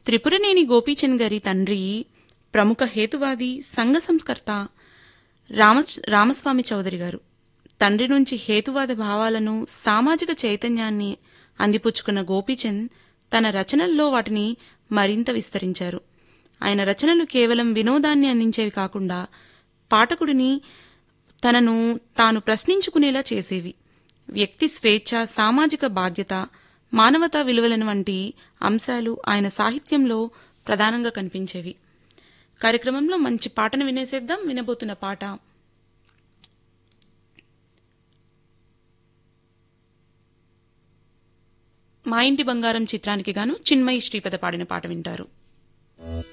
త్రిపురనేని గోపీచంద్ గారి తండ్రి ప్రముఖ హేతువాది సంఘ సంస్కర్త రామ రామస్వామి చౌదరి గారు తండ్రి నుంచి హేతువాద భావాలను సామాజిక చైతన్యాన్ని అందిపుచ్చుకున్న గోపీచంద్ తన రచనల్లో వాటిని మరింత విస్తరించారు ఆయన రచనలు కేవలం వినోదాన్ని అందించేవి కాకుండా పాఠకుడిని తనను తాను ప్రశ్నించుకునేలా చేసేవి వ్యక్తి స్వేచ్ఛ సామాజిక బాధ్యత మానవతా విలువలను వంటి అంశాలు ఆయన సాహిత్యంలో ప్రధానంగా కనిపించేవి కార్యక్రమంలో మంచి పాటను వినేసేద్దాం వినబోతున్న పాట మా ఇంటి బంగారం చిత్రానికి గాను చిన్మయి శ్రీపద పాడిన పాట వింటారు